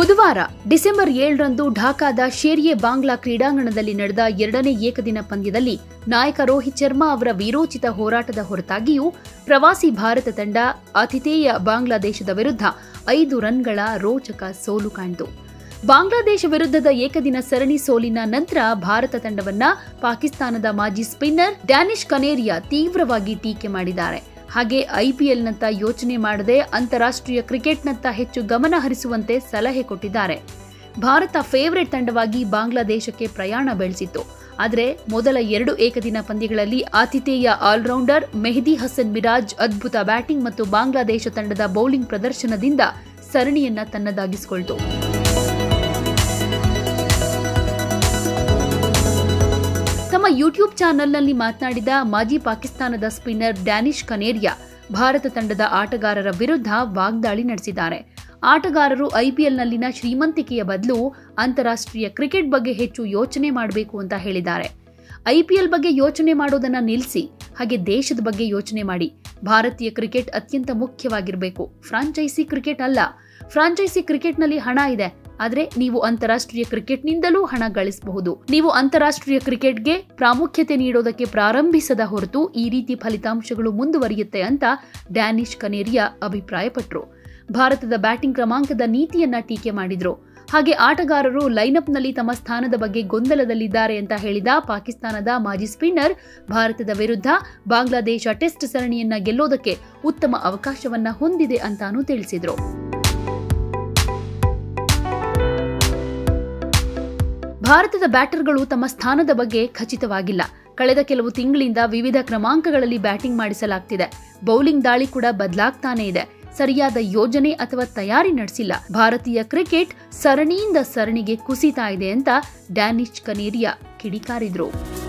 ಬುಧವಾರ ಡಿಸೆಂಬರ್ ಏಳರಂದು ಢಾಕಾದ ಶೇರಿಯೆ ಬಾಂಗ್ಲಾ ಕ್ರೀಡಾಂಗಣದಲ್ಲಿ ನಡೆದ ಎರಡನೇ ಏಕದಿನ ಪಂದ್ಯದಲ್ಲಿ ನಾಯಕ ರೋಹಿತ್ ಶರ್ಮಾ ಅವರ ವೀರೋಚಿತ ಹೋರಾಟದ ಹೊರತಾಗಿಯೂ ಪ್ರವಾಸಿ ಭಾರತ ತಂಡ ಆತಿಥೇಯ ಬಾಂಗ್ಲಾದೇಶದ ವಿರುದ್ಧ ಐದು ರನ್ಗಳ ರೋಚಕ ಸೋಲು ಕಾಣಿತು ಬಾಂಗ್ಲಾದೇಶ ವಿರುದ್ಧದ ಏಕದಿನ ಸರಣಿ ಸೋಲಿನ ನಂತರ ಭಾರತ ತಂಡವನ್ನ ಪಾಕಿಸ್ತಾನದ ಮಾಜಿ ಸ್ಪಿನ್ನರ್ ಡ್ಯಾನಿಶ್ ಕನೇರಿಯಾ ತೀವ್ರವಾಗಿ ಟೀಕೆ ಮಾಡಿದ್ದಾರೆ ಹಾಗೆ ಐಪಿಎಲ್ನತ್ತ ಯೋಚನೆ ಮಾಡದೆ ಅಂತಾರಾಷ್ಟ್ರೀಯ ಕ್ರಿಕೆಟ್ನತ್ತ ಹೆಚ್ಚು ಗಮನ ಹರಿಸುವಂತೆ ಸಲಹೆ ಕೊಟ್ಟಿದ್ದಾರೆ ಭಾರತ ಫೇವರೇಟ್ ತಂಡವಾಗಿ ಬಾಂಗ್ಲಾದೇಶಕ್ಕೆ ಪ್ರಯಾಣ ಬೆಳೆಸಿತ್ತು ಆದರೆ ಮೊದಲ ಎರಡು ಏಕದಿನ ಪಂದ್ಯಗಳಲ್ಲಿ ಆತಿಥೇಯ ಆಲ್ರೌಂಡರ್ ಮೆಹದಿ ಹಸನ್ ಮಿರಾಜ್ ಅದ್ಭುತ ಬ್ಯಾಟಿಂಗ್ ಮತ್ತು ಬಾಂಗ್ಲಾದೇಶ ತಂಡದ ಬೌಲಿಂಗ್ ಪ್ರದರ್ಶನದಿಂದ ಸರಣಿಯನ್ನ ತನ್ನದಾಗಿಸಿಕೊಳ್ತು ತಮ್ಮ ಯೂಟ್ಯೂಬ್ ಚಾನೆಲ್ನಲ್ಲಿ ಮಾತನಾಡಿದ ಮಾಜಿ ಪಾಕಿಸ್ತಾನದ ಸ್ಪಿನ್ನರ್ ಡ್ಯಾನಿಶ್ ಕನೇರಿಯಾ ಭಾರತ ತಂಡದ ಆಟಗಾರರ ವಿರುದ್ಧ ವಾಗ್ದಾಳಿ ನಡೆಸಿದ್ದಾರೆ ಆಟಗಾರರು ಐಪಿಎಲ್ನಲ್ಲಿನ ಶ್ರೀಮಂತಿಕೆಯ ಬದಲು ಅಂತಾರಾಷ್ಟ್ರೀಯ ಕ್ರಿಕೆಟ್ ಬಗ್ಗೆ ಹೆಚ್ಚು ಯೋಚನೆ ಮಾಡಬೇಕು ಅಂತ ಹೇಳಿದ್ದಾರೆ ಐಪಿಎಲ್ ಬಗ್ಗೆ ಯೋಚನೆ ಮಾಡೋದನ್ನ ನಿಲ್ಲಿಸಿ ಹಾಗೆ ದೇಶದ ಬಗ್ಗೆ ಯೋಚನೆ ಮಾಡಿ ಭಾರತೀಯ ಕ್ರಿಕೆಟ್ ಅತ್ಯಂತ ಮುಖ್ಯವಾಗಿರಬೇಕು ಫ್ರಾಂಚೈಸಿ ಕ್ರಿಕೆಟ್ ಅಲ್ಲ ಫ್ರಾಂಚೈಸಿ ಕ್ರಿಕೆಟ್ನಲ್ಲಿ ಹಣ ಇದೆ ಆದ್ರೆ ನೀವು ಅಂತಾರಾಷ್ಟ್ರೀಯ ಕ್ರಿಕೆಟ್ನಿಂದಲೂ ಹಣ ಗಳಿಸಬಹುದು ನೀವು ಅಂತಾರಾಷ್ಟ್ರೀಯ ಕ್ರಿಕೆಟ್ಗೆ ಪ್ರಾಮುಖ್ಯತೆ ನೀಡೋದಕ್ಕೆ ಪ್ರಾರಂಭಿಸದ ಹೊರತು ಈ ರೀತಿ ಫಲಿತಾಂಶಗಳು ಮುಂದುವರಿಯುತ್ತೆ ಅಂತ ಡ್ಯಾನಿಶ್ ಕನೇರಿಯಾ ಅಭಿಪ್ರಾಯಪಟ್ಟರು ಭಾರತದ ಬ್ಯಾಟಿಂಗ್ ಕ್ರಮಾಂಕದ ನೀತಿಯನ್ನ ಟೀಕೆ ಮಾಡಿದ್ರು ಹಾಗೆ ಆಟಗಾರರು ಲೈನಪ್ನಲ್ಲಿ ತಮ್ಮ ಸ್ಥಾನದ ಬಗ್ಗೆ ಗೊಂದಲದಲ್ಲಿದ್ದಾರೆ ಅಂತ ಹೇಳಿದ ಪಾಕಿಸ್ತಾನದ ಮಾಜಿ ಸ್ಪಿನ್ನರ್ ಭಾರತದ ವಿರುದ್ಧ ಬಾಂಗ್ಲಾದೇಶ ಟೆಸ್ಟ್ ಸರಣಿಯನ್ನ ಗೆಲ್ಲೋದಕ್ಕೆ ಉತ್ತಮ ಅವಕಾಶವನ್ನ ಹೊಂದಿದೆ ಅಂತಾನೂ ತಿಳಿಸಿದ್ರು ಭಾರತದ ಬ್ಯಾಟರ್ಗಳು ತಮ್ಮ ಸ್ಥಾನದ ಬಗ್ಗೆ ಖಚಿತವಾಗಿಲ್ಲ ಕಳೆದ ಕೆಲವು ತಿಂಗಳಿಂದ ವಿವಿಧ ಕ್ರಮಾಂಕಗಳಲ್ಲಿ ಬ್ಯಾಟಿಂಗ್ ಮಾಡಿಸಲಾಗ್ತಿದೆ ಬೌಲಿಂಗ್ ದಾಳಿ ಕೂಡ ಬದಲಾಗ್ತಾನೆ ಇದೆ ಸರಿಯಾದ ಯೋಜನೆ ಅಥವಾ ತಯಾರಿ ನಡೆಸಿಲ್ಲ ಭಾರತೀಯ ಕ್ರಿಕೆಟ್ ಸರಣಿಯಿಂದ ಸರಣಿಗೆ ಕುಸಿತಾ ಇದೆ ಅಂತ ಡ್ಯಾನಿಶ್ ಕನೇರಿಯಾ ಕಿಡಿಕಾರಿದ್ರು